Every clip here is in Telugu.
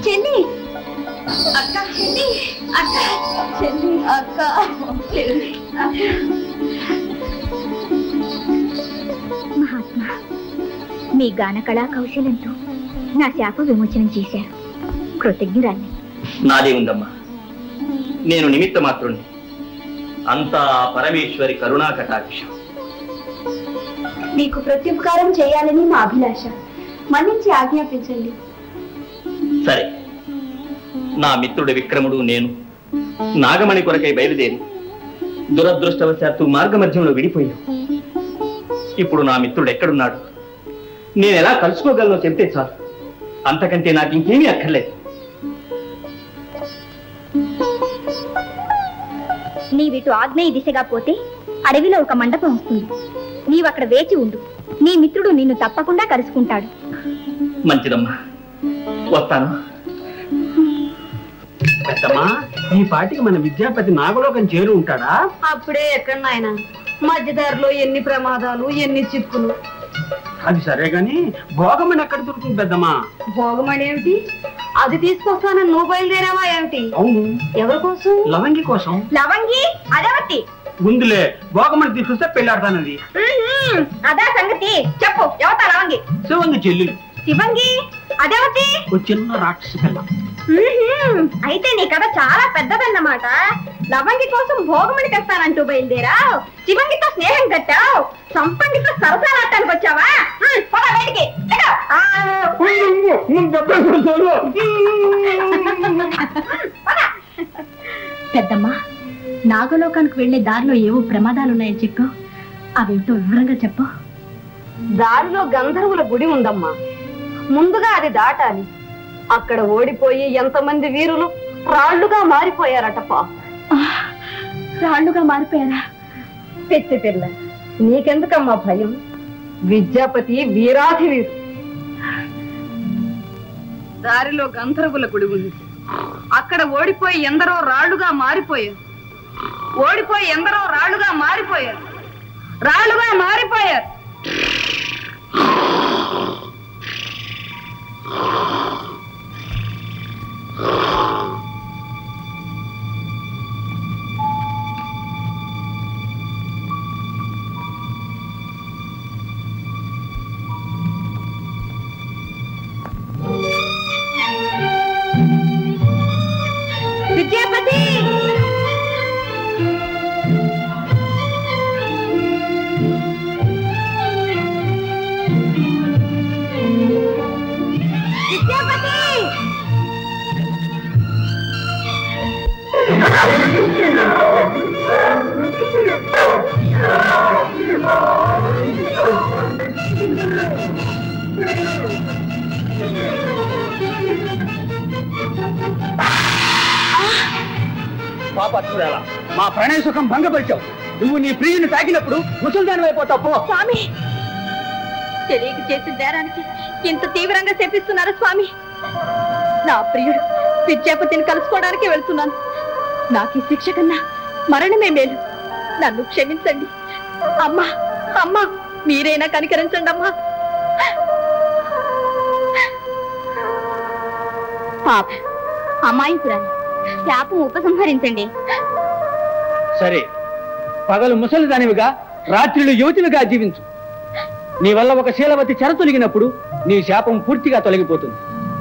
చెల్లి అక్క చెల్లి అక్క చెల్లి అక్క చెల్లి మహాత్మా మీ గాన కళా కౌశలంతో నా శాప విమోచనం చేశారు కృతజ్ఞురాన్ని నాదే ఉందమ్మా నేను నిమిత్త మాత్రుణ్ణి అంతా ఆ పరమేశ్వరి కరుణా కటాక్షం మీకు ప్రత్యుపకారం చేయాలని మా అభిలాష మన్నించి ఆజ్ఞాపించండి సరే నా మిత్రుడు విక్రముడు నేను నాగమణి కొరకై బయలుదేరి దురదృష్టవశాత్తు మార్గమధ్యంలో విడిపోయాం ఇప్పుడు నా మిత్రుడు ఎక్కడున్నాడు నేను ఎలా కలుసుకోగలనో చెప్తే చాలు అంతకంటే నాకు ఇంకేమీ అక్కర్లేదు నీవిటు ఆగ్నేయ దిశగా పోతే అడవిలో ఒక మండపం వస్తుంది నీవు అక్కడ వేచి ఉండు నీ మిత్రుడు నిన్ను తప్పకుండా కలుసుకుంటాడు మంచిదమ్మా వస్తాను పెద్దమ్మా ఈ పాటికి మన విద్యాపతి నాగలోకం చేరు ఉంటాడా అప్పుడే ఎక్కడ నాయన మధ్యదారిలో ఎన్ని ప్రమాదాలు ఎన్ని చిక్కులు అది సరే గాని భోగమని ఎక్కడ దొరుకుతుంది పెద్దమ్మా భోగమణి ఏమిటి అది తీసుకొస్తానని నువ్వు బయలుదేరావా ఏమిటి అవును ఎవరి కోసం లవంగి కోసం లవంగి అదవతి ముందులే భోగమని తీసుకొస్తే పెళ్ళాడతానది అదా సంగతి చెప్పు ఎవతా లవంగి శివంగి చెల్లెలు శివంగి అదవతి ఓ చిన్న రాక్షసి పిల్ల మ్మ్హ్మ్. అయితే నీ కథ చాలా పెద్దదన్నమాట లవంగి కోసం భోగమని తెస్తానంటూ బయలుదేరా శివంగితో స్నేహం కట్టావు సంపంగితో సరసాలాడటానికి వచ్చావా మ్మ్, పోరా బయటికి ఎగో. ఆ, పోరా. పెద్దమ్మా నాగలోకానికి వెళ్లే దారిలో ఏవో ప్రమాదాలున్నాయని చెప్పు అవేమిటో వివరంగా చెప్పు దారిలో గంధర్వుల గుడి ఉందమ్మా ముందుగా అది దాటాలి అక్కడ ఓడిపోయి ఎంతమంది వీరులు రాళ్లుగా మారిపోయారట పా రాళ్లుగా మారిపోయారా పెట్టి పిల్ల నీకెందుకమ్మా భయం విద్యాపతి వీరాధి వీరు దారిలో గంధర్వుల గుడి ఉంది అక్కడ ఓడిపోయి ఎందరో రాళ్లుగా మారిపోయారు ఓడిపోయి ఎందరో రాళ్లుగా మారిపోయారు రాళ్లుగా మారిపోయారు విద్యాపతి విద్యాపతి పాపత్తురాలా మా ప్రణయ సుఖం భంగపరిచావు నువ్వు నీ ప్రియుని తాకినప్పుడు ముసల్దాని అయిపోతావు పో స్వామి తెలియక చేసిన నేరానికి ఇంత తీవ్రంగా శపిస్తున్నారు స్వామి నా ప్రియుడు విద్యాపతిని కలుసుకోవడానికి వెళ్తున్నాను నాకు ఈ శిక్ష కన్నా మరణమే మేలు నన్ను క్షమించండి అమ్మా అమ్మా మీరైనా కనికరించండి అమ్మా పాప అమ్మాయికురాలు శాపం ఉపసంహరించండి సరే పగలు ముసలిదానివిగా రాత్రులు యువతివిగా జీవించు నీ వల్ల ఒక శీలవతి చెర తొలగినప్పుడు నీ శాపం పూర్తిగా తొలగిపోతుంది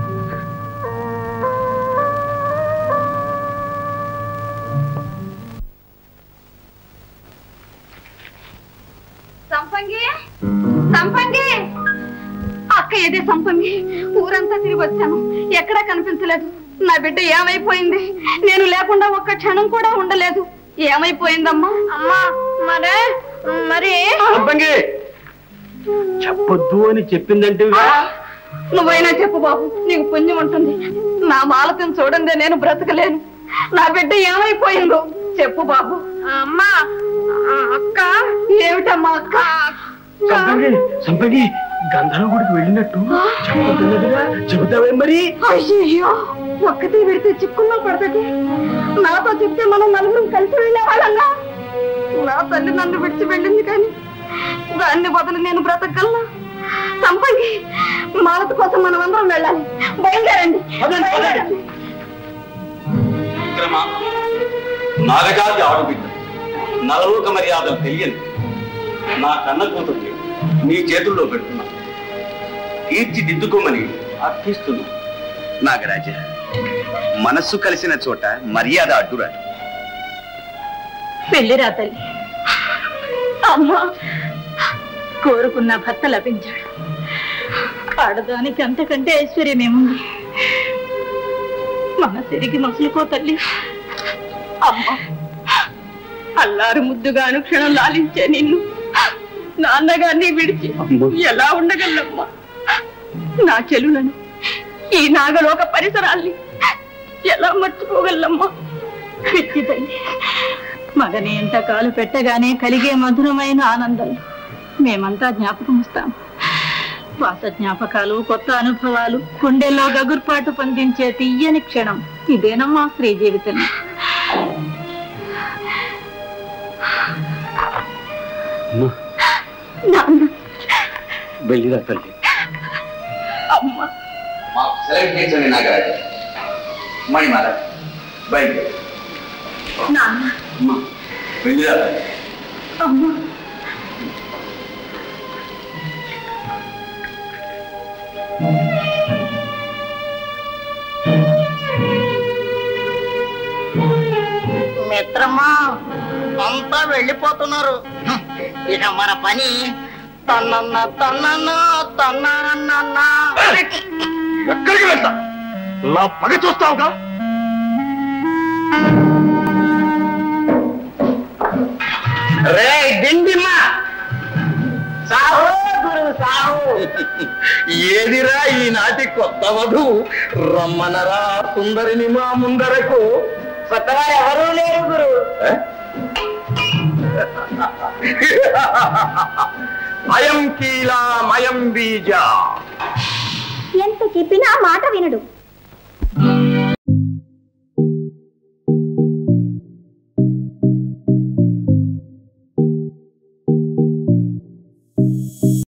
సంపంగి సంపంగి అక్క ఏదే సంపంగి ఊరంతా తిరిగి వచ్చాను ఎక్కడా కనిపించలేదు నా బిడ్డ ఏమైపోయింది నేను లేకుండా ఒక్క క్షణం కూడా ఉండలేదు ఏమైపోయిందమ్మా అమ్మా మరే మరి అబ్బంగి చెప్పొద్దు అని చెప్పిందంటే నువ్వైనా చెప్పు బాబు నీకు పుణ్యం ఉంటుంది నా మాలతిని చూడండి నేను బ్రతకలేను నా బిడ్డ ఏమైపోయిందో చెప్పు బాబు అమ్మా అక్క ఏమిటమ్మా అక్క సంపంగి సంపంగి గంధర్వ గుడికి వెళ్ళినట్టు చెప్పతున్నదిగా చెబుతావే మరి అయ్యో ఒక్కతే పెడితే చిక్కుల్లో పడుతుంది నాతో చెప్తే మనం నలుగురం కలిసి వెళ్ళేవాళ్ళన్నా నా తల్లి నన్ను విడిచి వెళ్ళింది కానీ దాన్ని బదులు నేను బ్రతకగలనా సంపంగి మాలత కోసం మనం అందరం వెళ్ళాలి బయలుదేరండి పదండి, పదండి. బయలుదేరండి. విక్రమ నాగజాతి ఆడుబిడ్డ నలలోక మర్యాదలు తెలియని నా కన్న కూతుర్ని నీ చేతుల్లో పెడుతున్నా తీర్చిదిద్దుకోమని అర్థిస్తున్నా నాగరాజ మనస్సు కలిసిన చోట మర్యాద అడ్డురాదు పెళ్లిరా తల్లి అమ్మా కోరుకున్న భర్త లభించాడు ఆడదానికి అంతకంటే ఐశ్వర్యమేముంది మన సిరికి మసులుకో తల్లి అమ్మా అల్లారు ముద్దుగా అనుక్షణం లాలించే నిన్ను నాన్నగారిని విడిచి ఎలా ఉండగలమ్మా నా చెలులను ఈ నాగలోక పరిసరాల్ని ఎలా మర్చిపోగలమ్మా పిచ్చి తల్లి మగని ఎంత కాలు పెట్టగానే కలిగే మధురమైన ఆనందం మేమంతా జ్ఞాపకం వస్తాం పాత జ్ఞాపకాలు కొత్త అనుభవాలు గుండెల్లో గగుర్పాటు పొందించే తీయని క్షణం ఇదేనమ్మా స్త్రీ జీవితం నాన్న వెళ్ళిరా తల్లి అమ్మ మాకు సెలెక్ట్ చేసండి నాగరాజ మణిమాల బయలుదేరు నాన్న వెళ్ళిరా అమ్మ మిత్రమా అంతా వెళ్ళిపోతున్నారు హ్మ్. ఇక మన పని తన్నన్న తన్నన్న తన్నన్న ఎక్కడికి వెళ్తా నా పగ చూస్తావుగా రే డిండిమా సాహో గురు సాహో ఏదిరా ఈనాటి కొత్త వధు రమ్మనరా సుందరిని మా ముందరకు కొత్తగా ఎవరూ లేరు గురు అయం కీలా మయం బీజ ఎంత చెప్పినా మాట వినడు